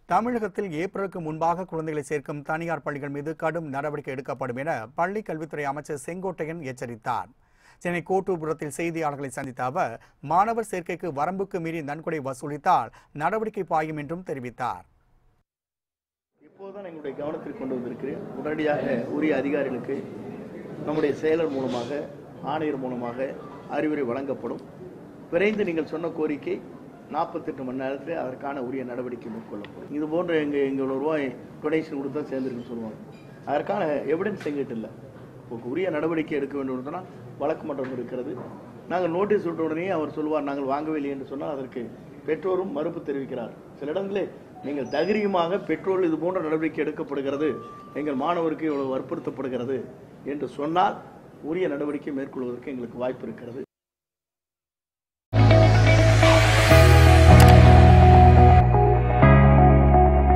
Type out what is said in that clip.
தமிழகத்தில் ஏப்ரலுக்கு முன்பாக குழந்தைகளை சேர்க்கும் தனியார் பள்ளிகள் மீது கடும் நடவடிக்கை எடுக்கப்படும் என பள்ளி கல்வித்துறை அமைச்சர் செங்கோட்டையன் எச்சரித்தார் சென்னை கோட்டூர்புரத்தில் செய்தியாளர்களை சந்தித்த அவர் மாணவர் சேர்க்கைக்கு வரம்புக்கு மீறி நன்கொடை வசூலித்தால் நடவடிக்கை பாயும் என்றும் தெரிவித்தார் இப்போதுதான் எங்களுடைய கவனத்திற்கு கொண்டு வந்திருக்கிறேன் உடனடியாக உரிய அதிகாரிகளுக்கு நம்முடைய செயலர் மூலமாக ஆணையர் மூலமாக அறிவுரை வழங்கப்படும் விரைந்து நீங்கள் சொன்ன கோரிக்கை நாற்பத்தெட்டு மணி நேரத்தில் அதற்கான உரிய நடவடிக்கை மேற்கொள்ளப்படும் இது போன்ற எங்க எங்களோட ரூபாய் டொனேஷன் கொடுத்தா சேர்ந்துருக்குன்னு சொல்லுவாங்க அதற்கான எவிடன்ஸ் எங்கிட்ட இல்லை உங்களுக்கு உரிய நடவடிக்கை எடுக்க வேண்டும் சொன்னால் வழக்கு மன்றம் இருக்கிறது நாங்கள் நோட்டீஸ் விட்ட உடனே அவர் சொல்வார் நாங்கள் வாங்கவில்லை என்று சொன்னால் அதற்கு பெற்றோரும் மறுப்பு தெரிவிக்கிறார் சில இடங்களில் நீங்கள் தைரியமாக பெற்றோர் இது போன்ற நடவடிக்கை எடுக்கப்படுகிறது எங்கள் மாணவருக்கு இவ்வளவு வற்புறுத்தப்படுகிறது என்று சொன்னால் உரிய நடவடிக்கை மேற்கொள்வதற்கு எங்களுக்கு வாய்ப்பு இருக்கிறது